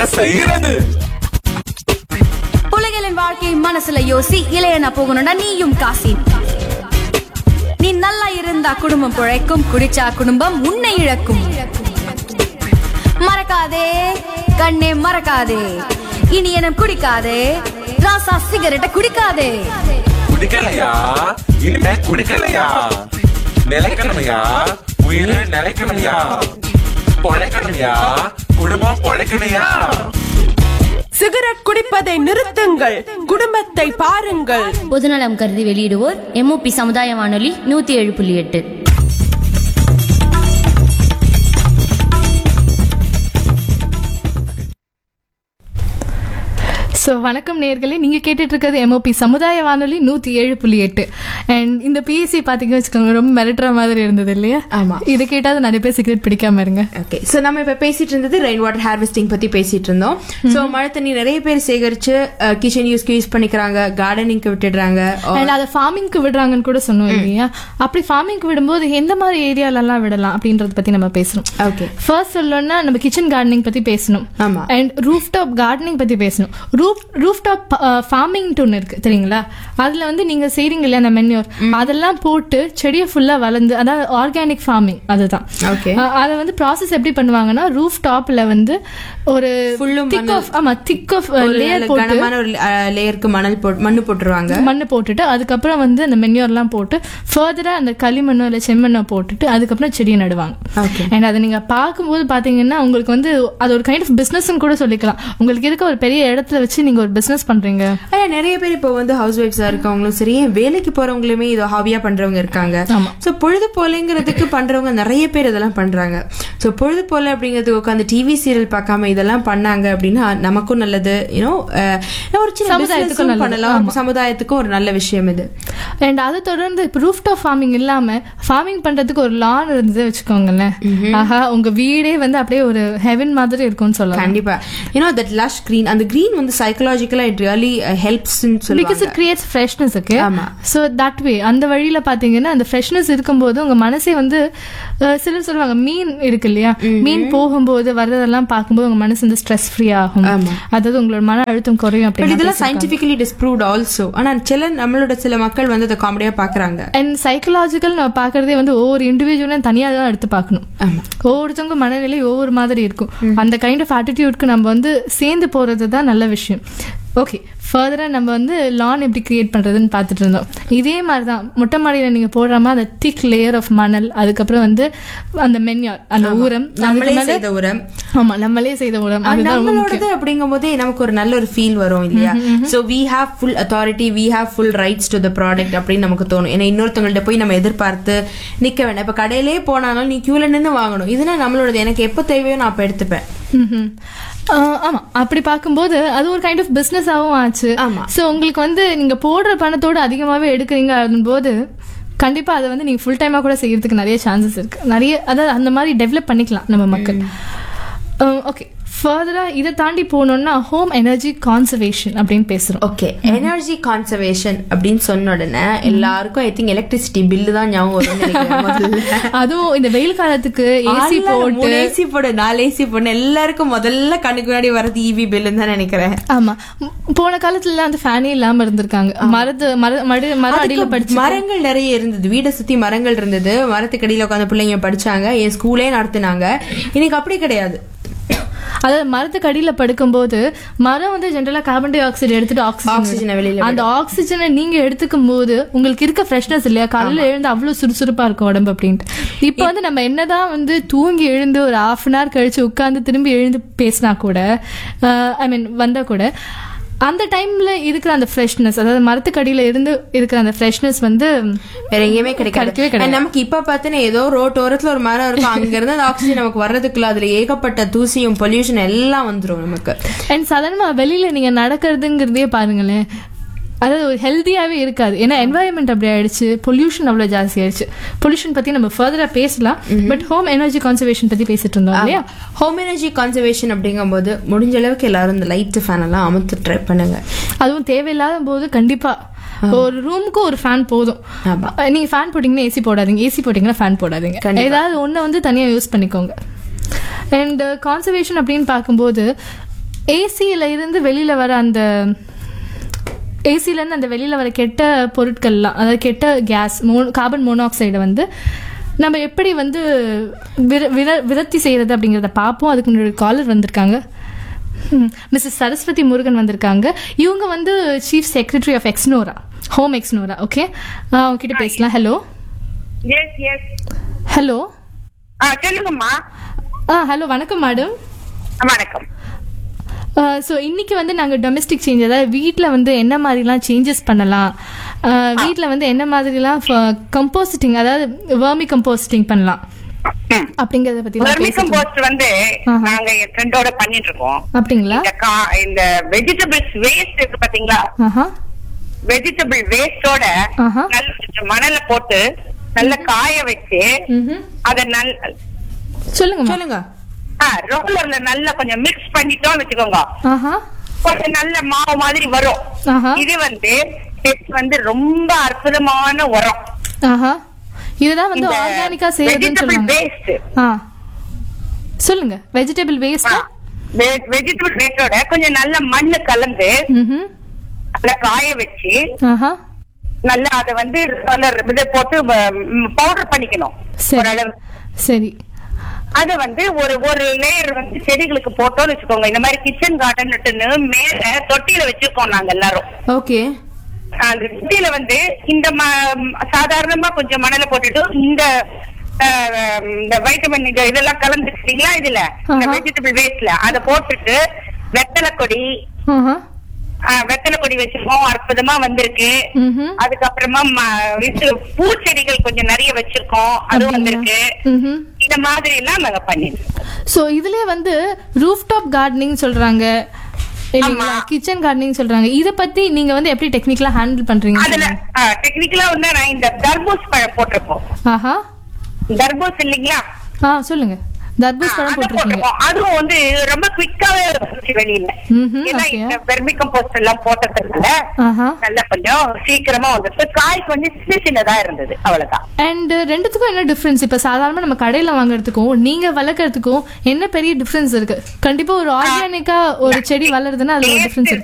செய்யறது உலகிலின் வாழ்க்கை மனசுல யோசி இளையனா போகணும்னா நீயும் காசி நீ நல்லா இருந்தா குடும்பம் பிழைக்கும் குடிச்சா குடும்பம் உன்னை இழக்கும் மறக்காதே கண்ணே மறக்காதே இனி எனம் குடிக்காதே ராசா சிகரெட்டை குடிக்காதே குடிக்கலையா இனிமே குடிக்கலையா நிலைக்கணுமையா உயிரை நிலைக்கணுமையா பொழைக்கணுமையா குடும்பம் பொழைக்கணையா சிகரெட் குடிப்பதை நிறுத்துங்கள் குடும்பத்தை பாருங்கள் பொதுநலம் கருதி வெளியிடுவோர் எம்ஓபி சமுதாய வானொலி நூத்தி ஏழு புள்ளி எட்டு ஸோ வணக்கம் நேர்களே நீங்கள் கேட்டுட்டு இருக்கிறது எம்ஓபி சமுதாய வானொலி நூற்றி ஏழு புள்ளி எட்டு அண்ட் இந்த பிஎஸ்சி பார்த்தீங்கன்னு வச்சுக்கோங்க ரொம்ப மிரட்டுற மாதிரி இருந்தது இல்லையா ஆமா. இது கேட்டால் நிறைய பேர் சிகரெட் பிடிக்காம இருங்க ஓகே சோ நம்ம இப்ப பேசிட்டு இருந்தது ரெயின் வாட்டர் ஹார்வெஸ்டிங் பத்தி பேசிட்டு இருந்தோம் சோ மழை தண்ணி நிறைய பேர் சேகரிச்சு கிச்சன் யூஸ்க்கு யூஸ் பண்ணிக்கிறாங்க கார்டனிங்க்கு விட்டுடுறாங்க or- அண்ட் அதை ஃபார்மிங்க்கு விடுறாங்கன்னு கூட சொன்னோம் இல்லையா அப்படி ஃபார்மிங்க்கு விடும்போது எந்த மாதிரி ஏரியாலலாம் விடலாம் அப்படின்றத பத்தி நம்ம பேசணும் ஓகே ஃபர்ஸ்ட் சொல்லணும்னா நம்ம கிச்சன் கார்டனிங் பத்தி பேசணும் ஆமா. அண்ட் ரூஃப் டாப் கார்டனிங் பத்தி பேசணும் ரூஃப் ரூஃப் டாப் ஃபார்மிங் ஒன்று இருக்கு தெரியுங்களா அதுல வந்து நீங்க செய்றீங்க இல்லையா அந்த மென்யூர் அதெல்லாம் போட்டு செடியை ஃபுல்லா வளர்ந்து அதாவது ஆர்கானிக் ஃபார்மிங் அதுதான் Okay. அஹ், அதை வந்து ப்ராசஸ் எப்படி பண்ணுவாங்கன்னா ரூஃப் டாப்ல வந்து ஒரு Full-உம் திக் மணல். ஆஃப் ஆமா திக் ஆஃப் ஒரு லேயர் நல்ல போட்டு கனமான ஒரு லேயருக்கு மணல் போட்டு மண்ணு போட்டுருவாங்க மண்ணை போட்டுட்டு அதுக்கப்புறம் வந்து அந்த மென்யூர்லாம் போட்டு ஃபர்தரா அந்த களிமண்ணோ இல்லை செம்மண்ணோ போட்டுட்டு அதுக்கப்புறம் செடியை நடுவாங்க Okay. அண்ட் அதை நீங்க பார்க்கும்போது பாத்தீங்கன்னா உங்களுக்கு வந்து அது ஒரு கைண்ட் ஆஃப் பிசினஸ் கூட சொல்லிக்கலாம் உங்களுக்கு இருக்க ஒரு பெரிய இடத்துல வச்சு நீங்க ஒரு பிசினஸ் பண்றீங்க ஆனா நிறைய பேர் இப்போ வந்து ஹவுஸ் ஒய்ஃப்ஸா இருக்கவங்களும் சரி வேலைக்கு போறவங்களுமே இதை ஹாபியா பண்றவங்க இருக்காங்க ஆமா. சோ பொழுது போலங்கிறதுக்கு பண்றவங்க நிறைய பேர் இதெல்லாம் பண்றாங்க சோ பொழுது போல அப்படிங்கிறதுக்கு உட்காந்து டிவி சீரியல் பார்க்காம இதெல்லாம் பண்ணாங்க அப்படின்னா நமக்கும் நல்லது யூனோ ஒரு சின்ன சமுதாயத்துக்கும் business-உம் நல்லது. பண்ணலாம் ஆமா. சமுதாயத்துக்கும் ஒரு நல்ல விஷயம் இது அண்ட் அதை தொடர்ந்து இப்போ ரூஃப் டாப் ஃபார்மிங் இல்லாம ஃபார்மிங் பண்றதுக்கு ஒரு லான் இருந்தது வச்சுக்கோங்களேன் ஆஹா உங்க வீடே வந்து அப்படியே ஒரு ஹெவன் மாதிரி இருக்கும்னு சொல்லலாம் கண்டிப்பா யூனோ தட் லஷ் green அந்த green வந்து சைக்கலாஜிக்கலா இட் ரியலி ஹெல்ப்ஸ் பிகாஸ் சொல்லுவாங்க இட் கிரியேட்ஸ் ஃப்ரெஷ்னஸ் ஓகே ஆமா. ஸோ தட் வே அந்த வழியில பாத்தீங்கன்னா அந்த ஃப்ரெஷ்னஸ் இருக்கும்போது உங்க மனசே வந்து அஹ், சிலர் சொல்லுவாங்க மீன் இருக்கு இல்லையா மீன் போகும்போது வர்றதெல்லாம் பார்க்கும்போது உங்க மனசு வந்து ஸ்ட்ரெஸ் ஃப்ரீ ஆகும் ஆமா. அதாவது உங்களோட மன அழுத்தம் குறையும் பட் அப்படின்னு இதெல்லாம் சயின்டிபிகலி டிஸ்ப்ரூவ்ட் ஆல்சோ ஆனா சில நம்மளோட சில மக்கள் வந்து அதை காமெடியா பாக்குறாங்க அண்ட் சைக்கலாஜிக்கல் நம்ம பார்க்கறதே வந்து ஒவ்வொரு இண்டிவிஜுவலும் தனியாக தான் எடுத்து பார்க்கணும் ஆமா. ஒவ்வொருத்தவங்க மனநிலை ஒவ்வொரு மாதிரி இருக்கும் அந்த கைண்ட் ஆஃப் ஆட்டிடியூட்க்கு நம்ம வந்து சேர்ந்து போறது தான் நல்ல விஷயம் ஓகே ஃபர்தராக நம்ம வந்து லான் எப்படி கிரியேட் பண்ணுறதுன்னு பார்த்துட்டு இருந்தோம் இதே மாதிரி தான் மொட்டை மாடியில் நீங்கள் போடுற மாதிரி அந்த திக் லேயர் ஆஃப் மணல் அதுக்கப்புறம் வந்து அந்த மென்யார் அந்த ஊரம் நம்மளே அதுக்கு மேல- செய்த உரம் ஆமா நம்மளே செய்த உரம் அதுதான் ரொம்ப முக்கியம் நம்மளோடது அப்படிங்கும் போதே நமக்கு ஒரு நல்ல ஒரு ஃபீல் வரும் இல்லையா so we have full authority we have full rights to the product அப்படின்னு நமக்கு தோணும் ஏன்னா இன்னொருத்தவங்கள்ட்ட போய் நம்ம எதிர்பார்த்து நிக்க வேண்டாம் இப்ப கடையிலே போனாலும் நீ கியூல நின்னு வாங்கணும் இதுனா நம்மளோடது எனக்கு எப்ப தேவையோ நான் அப்ப எடுத்துப்பேன் ம்ஹும். ஆஹ் ஆமா அப்படி பார்க்கும்போது அது ஒரு கைண்ட் ஆஃப் பிசினஸாவும் ஆச்சு ஆமா. சோ உங்களுக்கு வந்து நீங்க போடுற பணத்தோட அதிகமாவே எடுக்கிறீங்க போது கண்டிப்பா அதை வந்து நீங்க ஃபுல் டைமா கூட செய்யறதுக்கு நிறைய சான்சஸ் இருக்கு நிறைய அதாவது அந்த மாதிரி டெவலப் பண்ணிக்கலாம் நம்ம மக்கள் ஓகே ஃபர்தரா இதை தாண்டி போனோம்னா ஹோம் எனர்ஜி கான்சர்வேஷன் அப்படின்னு பேசுறோம் ஓகே எனர்ஜி கான்சர்வேஷன் அப்படின்னு சொன்ன உடனே எல்லாருக்கும் ஐ திங்க் எலக்ட்ரிசிட்டி பில்லு தான் ஞாபகம் வரும்னு நினைக்கிறேன் முதல்ல. அதுவும் இந்த வெயில் காலத்துக்கு ஏசி எல்லாரும் போட்டு மூணு ஏசி போடு நாலு ஏசி போடு எல்லாருக்கும் முதல்ல கண்ணுக்கு முன்னாடி வரது இவி பில்லுன்னு தான் நினைக்கிறேன் ஆமா ம், போன காலத்துல அந்த ஃபேனே இல்லாம இருந்திருக்காங்க மரத்து மர மடு மரம் அடியில அதுக்கு படிச்சு மரங்கள் நிறைய இருந்தது வீடை சுத்தி மரங்கள் இருந்தது மரத்துக்கு அடியில உட்காந்து பிள்ளைங்க படிச்சாங்க என் ஸ்கூலே நடத்துனாங்க இன்னைக்கு அப்படி கிடையாது அதாவது மரத்துக்கு அடியில படுக்கும்போது மரம் வந்து ஜென்ரலா கார்பன் டை ஆக்சைடு எடுத்துட்டு Oxygen-அ ஆக்சிஜன் வெளியில அந்த ஆக்சிஜனை நீங்க எடுத்துக்கும் போது உங்களுக்கு இருக்க ஃப்ரெஷ்னஸ் இல்லையா காலையில எழுந்து அவ்வளவு சுறுசுறுப்பா இருக்கும் உடம்பு அப்படின்ட்டு இப்போ வந்து நம்ம என்னதான் வந்து தூங்கி எழுந்து ஒரு ஹாஃப் அன் ஹவர் கழிச்சு உட்கார்ந்து திரும்பி எழுந்து பேசினா கூட ஐ மீன் வந்தா கூட அந்த டைம்ல இருக்கிற அந்த ஃப்ரெஷ்னஸ் அதாவது மரத்துக்கு அடியில இருந்து இருக்கிற அந்த ஃப்ரெஷ்னஸ் வந்து வேற எங்கேயுமே கிடைக்காது கிடைக்கவே கிடையாது. And நமக்கு இப்ப பார்த்தீங்கன்னா ஏதோ ரோட் ஓரத்துல ஒரு மரம் இருக்கும் அங்க இருந்து அந்த ஆக்சிஜன் நமக்கு வர்றதுக்குள்ள அதுல ஏகப்பட்ட தூசியும் பொல்யூஷன் எல்லாம் வந்துரும் நமக்கு அண்ட் சாதாரணமா வெளியில நீங்க நடக்கிறதுங்கிறதே பாருங்களேன் அதாவது ஒரு ஹெல்த்தியாவே இருக்காது ஏன்னா என்வாயன்மெண்ட் அப்படி ஆயிடுச்சு பொல்யூஷன் அவ்வளவு ஜாஸ்தி ஆயிடுச்சு பொல்யூஷன் பத்தி நம்ம ஃபர்தரா பேசலாம் பட் ஹோம் எனர்ஜி கான்சர்வேஷன் பத்தி பேசிட்டு இருந்தோம் இல்லையா ஹோம் எனர்ஜி கான்சர்வேஷன் அப்படிங்கும்போது முடிஞ்ச அளவுக்கு எல்லாரும் இந்த லைட் ஃபேன் எல்லாம் அமுத்து ட்ரை பண்ணுங்க அதுவும் தேவையில்லாத போது கண்டிப்பா ஒரு ரூமுக்கு ஒரு ஃபேன் போதும் ஆமா. அஹ் நீங்க ஃபேன் போட்டீங்கன்னா ஏசி போடாதீங்க ஏசி போட்டீங்கன்னா ஃபேன் போடாதீங்க கண்டிப்பா. ஏதாவது ஒண்ணு வந்து தனியா யூஸ் பண்ணிக்கோங்க அண்ட் கான்சர்வேஷன் அப்படின்னு பார்க்கும்போது ஏசியில இருந்து வெளியில வர அந்த ஏசில இருந்து அந்த வெளியில வர கெட்ட பொருட்கள்லாம் அதாவது கெட்ட கேஸ் மோ கார்பன் மோனாக்சைடை வந்து நம்ம எப்படி வந்து விர விர விரத்தி செய்யறது அப்படிங்கிறத பார்ப்போம் அதுக்கு முன்னாடி காலர் வந்திருக்காங்க மிஸ்ஸஸ் சரஸ்வதி முருகன் வந்திருக்காங்க இவங்க வந்து chief secretary of Exnora home Exnora okay அவங்க கிட்ட பேசலாம் ஹலோ எஸ் எஸ் ஹலோ ஆ சொல்லுங்கம்மா ஆ ஹலோ வணக்கம் மேடம் வணக்கம் ஸோ இன்னைக்கு வந்து நாங்கள் டொமஸ்டிக் சேஞ்ச் அதாவது வீட்டில் வந்து என்ன மாதிரிலாம் சேஞ்சஸ் பண்ணலாம் வீட்டில் வந்து என்ன மாதிரிலாம் கம்போசிட்டிங் அதாவது வேர்மி கம்போசிட்டிங் பண்ணலாம் அப்படிங்கறத பத்தி வெர்மி கம்போஸ்ட் வந்து நாங்க என் ஃப்ரெண்டோட பண்ணிட்டு இருக்கோம் அப்படிங்களா இந்த கா- இந்த வெஜிடபிள்ஸ் வேஸ்ட் இருக்கு பாத்தீங்களா ஆஹா வெஜிடபிள் வேஸ்டோட ஆஹா. நல்ல கொஞ்சம் மணல போட்டு நல்ல காய வச்சு ம்ஹும். அத நல்ல சொல்லுங்க சொல்லுங்க ரோலர்ல நல்லா கொஞ்சம் மிக்ஸ் பண்ணிட்டோம் வச்சுக்கோங்க ஆஹா கொஞ்சம் நல்ல மாவு மாதிரி வரும் ஆஹா. இது வந்து இது வந்து ரொம்ப அற்புதமான உரம் ஆஹா இதுதான் வந்து ஆர்கானிக்கா செய்யறதுன்னு வெஜிடபிள் சொல்லுவாங்க வேஸ்ட் ஆ சொல்லுங்க வெஜிடபிள் வேஸ்ட் வெஜிடபிள் வேஸ்டோட கொஞ்சம் நல்ல மண்ணு கலந்து ம்ஹும். நல்லா காய வச்சு ஆஹா நல்லா அத வந்து roller இது போட்டு பவுடர் பண்ணிக்கணும் சரி ஓரளவு சரி அது வந்து ஒரு ஒரு லேயர் வந்து செடிகளுக்கு போட்டோம்னு வச்சுக்கோங்க இந்த மாதிரி கிச்சன் கார்டன் மேல தொட்டியில வச்சிருக்கோம் நாங்க எல்லாரும் ஓகே அந்த தொட்டியில வந்து இந்த ம- சாதாரணமா கொஞ்சம் மணல போட்டுட்டு இந்த அஹ், இந்த வைட்டமின் இது இதெல்லாம் கலந்துருக்கீங்களா இதுல இந்த ஆஹா. வெஜிடபிள் வேஸ்ட்ல அத போட்டுட்டு வெத்தலை கொடி ஆஹா ஆஹ், வெத்தலை கொடி வச்சிருக்கோம் அற்புதமா வந்திருக்கு ம்ஹும். அதுக்கப்புறமா ம- இது பூச்செடிகள் கொஞ்சம் நிறைய வச்சிருக்கோம் அதுவும் வந்திருக்கு ம்ஹும். இந்த மாதிரி எல்லாம் நாங்க பண்ணிருக்கோம் ஸோ இதுலயே வந்து ரூஃப் டாப் கார்டனிங் சொல்றாங்க இல்லைங்களா கிச்சன் கார்டனிங் சொல்றாங்க இத பத்தி நீங்க வந்து எப்படி டெக்னிக்கலா ஹேண்டில் பண்றீங்க அதுல டெக்னிக்கலா வந்து நான் இந்த தர்பூஸ் பழம் போட்டிருப்போம் ஆஹா தர்பூஸ் இல்லைங்களா ஆ சொல்லுங்க தர்பூஸ் பழம் அதை போட்டிருக்கீங்க போட்டிருப்போம். அதுவும் வந்து ரொம்ப குவிக்காவே வந்துச்சு வெளியில ம்ஹும், ஏன்னா okay. இந்த வெர்மி கம்போஸ்ட் எல்லாம் போட்டதுனால ஆஹா நல்லா கொஞ்சம் சீக்கிரமா வந்துச்சு காய் கொஞ்சம் சின்ன சின்னதா இருந்தது அவ்வளவுதான் அண்ட் ரெண்டுத்துக்கும் என்ன டிஃபரன்ஸ் இப்ப சாதாரணமா நம்ம கடையில வாங்குறதுக்கும் நீங்க வளர்க்கறதுக்கும் என்ன பெரிய டிஃபரன்ஸ் இருக்கு கண்டிப்பா ஒரு ஆர்கானிக்கா ஒரு செடி வளருதுன்னா அதுல ஒரு டிஃபரன்ஸ் இருக்கு